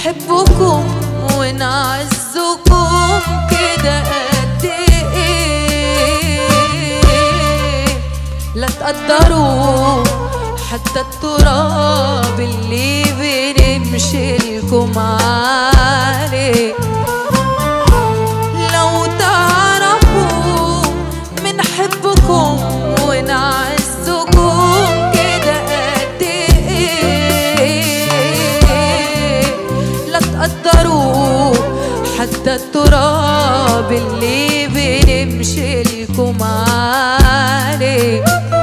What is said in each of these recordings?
نحبكم ونعزكم كده قد ايه لا تقدروا حتى التراب اللي بنمشي لكم عليه لو تعرفوا بنحبكم ونعزكم كده قد ايه لا تقدروا حتى التراب اللي بنمشي لكم عليه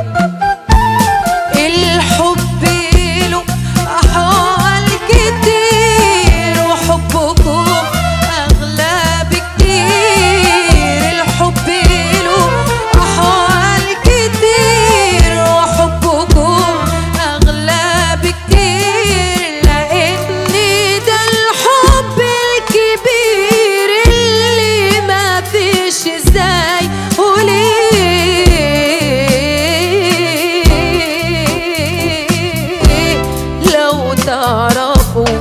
الحب له أحوال كتير وحبكم أغلى بكتير الحب له أحوال كتير وحبكم أغلى بكتير لأن ده الحب الكبير اللي ما فيش ازاي وليه لو تعرفوا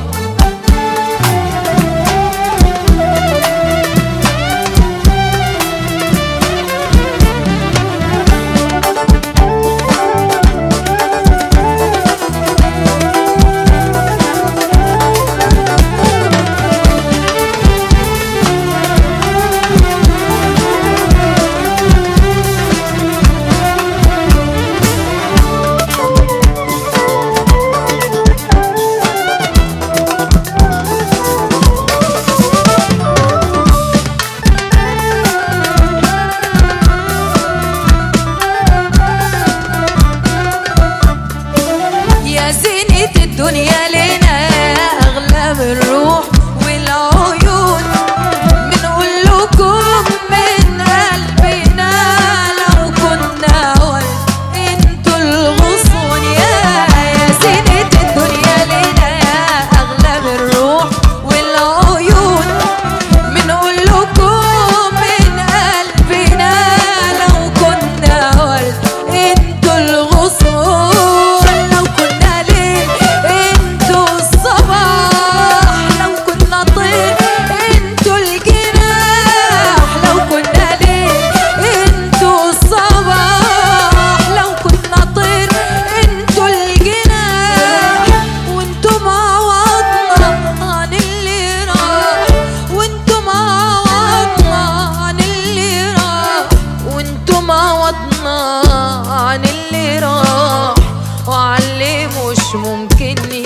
يا زينة الدنيا لنا أغلى من الروح والعيون بنقول لكم من قلبنا لو كنا ورد انتوا الغصون يا يا زينة الدنيا لنا أغلى من الروح والعيون بنقول لكم من قلبنا لو كنا ورد انتوا الغصون لو كنا ليل انتوا الصباح لو كنا طير انتوا الجناح لو كنا ليل انتوا الصباح لو كنا طير انتوا الجناح وانتوا معوضنا عن اللي راح وانتوا معوضنا عن اللي راح وانتوا معوضنا عن اللي راح وعلي مش ممكن